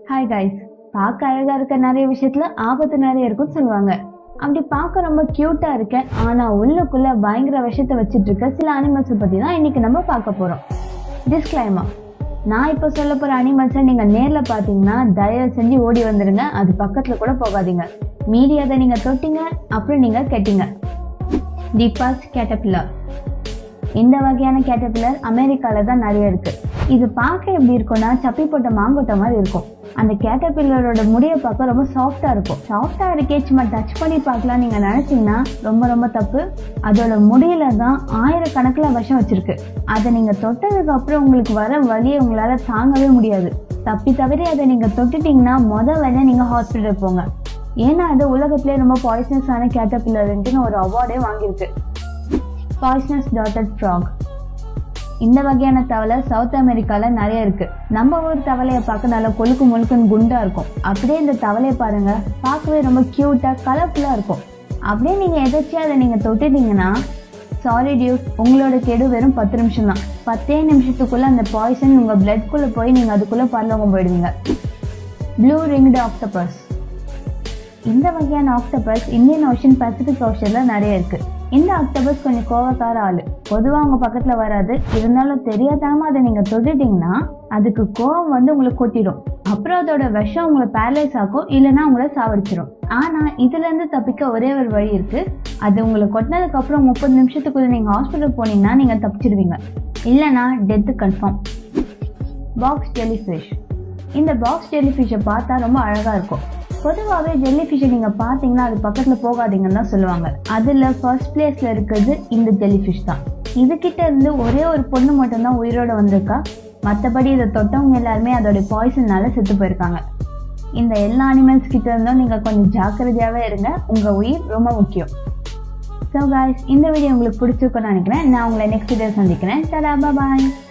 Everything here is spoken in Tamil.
ஹாய் கைஸ் பார்க்க அழகா இருக்க நிறைய விஷயத்துல ஆபத்து நிறைய இருக்கும்னு சொல்லுவாங்க அப்படி பார்க்க ரொம்ப கியூட்டா இருக்க ஆனா உள்ளுக்குள்ள பயங்கர விஷயத்தை வச்சிட்டு இருக்க சில அனிமல்ஸை பத்தி தான் இன்னைக்கு நம்ம பார்க்க போறோம் டிஸ்க்ளைமா நான் இப்போ சொல்ல போற அனிமல்ஸை நீங்க நேர்ல பாத்தீங்கன்னா தயவு செஞ்சு ஓடி வந்துருங்க அது பக்கத்துல கூட போகாதீங்க மீறி அதை நீங்க தொட்டீங்க அப்புறம் நீங்க கெட்டீங்க டிபாஸ் கேட்டபில்லர் இந்த வகையான கேட்டபில்லர் அமெரிக்கால தான் நிறைய இருக்கு இது பார்க்க எப்படி இருக்கும்னா சப்பி போட்ட மாங்கொட்டை மாதிரி இருக்கும் அந்த கேட்டபில்லரோட முடியை பார்க்க ரொம்ப சாஃப்டா இருக்கும் சாஃப்டா இருக்கே சும்மா டச் பண்ணி பார்க்கலாம் நீங்க நினைச்சீங்கன்னா ரொம்ப ரொம்ப தப்பு அதோட முடியில தான் ஆயிரக்கணக்கில் விஷம் வச்சிருக்கு அதை நீங்க தொட்டதுக்கு அப்புறம் உங்களுக்கு வர வலியை உங்களால தாங்கவே முடியாது தப்பி தவறி அதை நீங்க தொட்டுட்டீங்கன்னா முத வேலை நீங்க ஹாஸ்பிட்டல் போங்க ஏன்னா அது உலகத்திலே ரொம்ப பாய்சனஸான கேட்டபில்லர்ன்ட்டு ஒரு அவார்டே வாங்கியிருக்கு பாய்சனஸ் டாட்டட் ஃப்ராக் இந்த வகையான தவளை சவுத் அமெரிக்கால நிறைய இருக்கு நம்ம ஊர் தவளையை பார்க்க நல்லா கொழுக்கு முழுக்குன்னு குண்டா இருக்கும் அப்படியே இந்த தவளையை பாருங்க பார்க்கவே ரொம்ப கியூட்டா கலர்ஃபுல்லா இருக்கும் அப்படியே நீங்க எதாச்சும் அதை நீங்க தொட்டுட்டீங்கன்னா சாரி டியூட் உங்களோட கெடு வெறும் பத்து நிமிஷம் தான் பத்தே நிமிஷத்துக்குள்ள அந்த பாய்சன் உங்க பிளட்குள்ள போய் நீங்க அதுக்குள்ள பரலோகம் போயிடுவீங்க ப்ளூ ரிங்டு ஆக்டோபஸ் இந்த வகையான ஆக்டோபஸ் இந்தியன் ஓஷன் பசிபிக் ஓஷன்ல நிறைய இருக்கு இந்த ஆக்டோபஸ் கொஞ்சம் கோவக்கார ஆளு பொதுவா உங்க பக்கத்துல வராது இருந்தாலும் தெரியாதாம அதை நீங்க தொட்டுட்டீங்கன்னா அதுக்கு கோவம் வந்து உங்களை கொட்டிடும் அப்புறம் அதோட விஷம் உங்களை பேரலைஸ் ஆக்கும் இல்லைன்னா உங்களை சாவடிச்சிடும் ஆனா இதுல இருந்து தப்பிக்க ஒரே ஒரு வழி இருக்கு அது உங்களை கொட்டினதுக்கு அப்புறம் முப்பது நிமிஷத்துக்குள்ள நீங்க ஹாஸ்பிட்டல் போனீங்கன்னா நீங்க தப்பிச்சிடுவீங்க இல்லைன்னா டெத்து கன்ஃபார்ம் பாக்ஸ் ஜெல்லிஃபிஷ் இந்த பாக்ஸ் ஜெல்லிஃபிஷை பார்த்தா ரொம்ப அழகா இருக்கும் பொதுவாகவே ஜெல்லிஃபிஷை நீங்கள் பார்த்தீங்கன்னா அது பக்கத்தில் போகாதீங்கன்னு தான் சொல்லுவாங்க அதில் ஃபர்ஸ்ட் பிளேஸில் இருக்கிறது இந்த ஜெல்லிஃபிஷ் தான் இதுகிட்ட இருந்து ஒரே ஒரு பொண்ணு மட்டும்தான் உயிரோட வந்திருக்கா மற்றபடி இதை தொட்டவங்க எல்லாருமே அதோட பாய்சன்னால செத்து போயிருக்காங்க இந்த எல்லா அனிமல்ஸ் கிட்ட இருந்தும் நீங்கள் கொஞ்சம் ஜாக்கிரதையாகவே இருங்க உங்கள் உயிர் ரொம்ப முக்கியம் ஸோ காய்ஸ் இந்த வீடியோ உங்களுக்கு பிடிச்சிருக்குன்னு நினைக்கிறேன் நான் உங்களை நெக்ஸ்ட் வீடியோ சந்திக்கிறேன் டடா பாய்